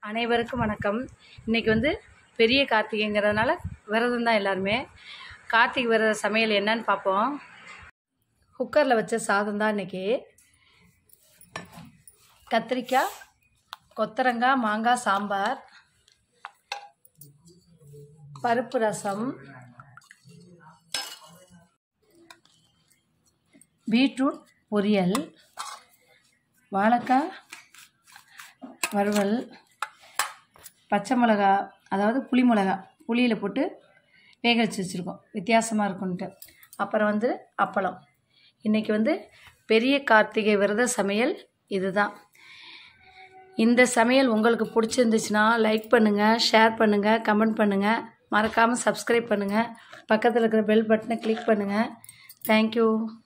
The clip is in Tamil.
அனைவருக்கும் வணக்கம் இன்றைக்கி வந்து பெரிய கார்த்திகைங்கிறதுனால விரதம் தான் எல்லாருமே கார்த்திகை விரத சமையல் என்னன்னு பார்ப்போம் குக்கரில் வச்ச சாதம் தான் இன்றைக்கி கத்திரிக்காய் கொத்தரங்காய் மாங்காய் சாம்பார் பருப்பு ரசம் பீட்ரூட் பொரியல் வாழைக்காய் வறுவல் பச்சை மிளகா அதாவது புளி மிளகா புளியில் போட்டு வேக வச்சு வச்சுருக்கோம் வித்தியாசமாக இருக்குன்ட்டு அப்புறம் வந்து அப்பளம் இன்றைக்கி வந்து பெரிய கார்த்திகை விரத சமையல் இதுதான் இந்த சமையல் உங்களுக்கு பிடிச்சிருந்துச்சுன்னா லைக் பண்ணுங்கள் ஷேர் பண்ணுங்கள் கமெண்ட் பண்ணுங்கள் மறக்காமல் சப்ஸ்கிரைப் பண்ணுங்கள் பக்கத்தில் இருக்கிற பெல் பட்டனை கிளிக் பண்ணுங்கள் தேங்க்யூ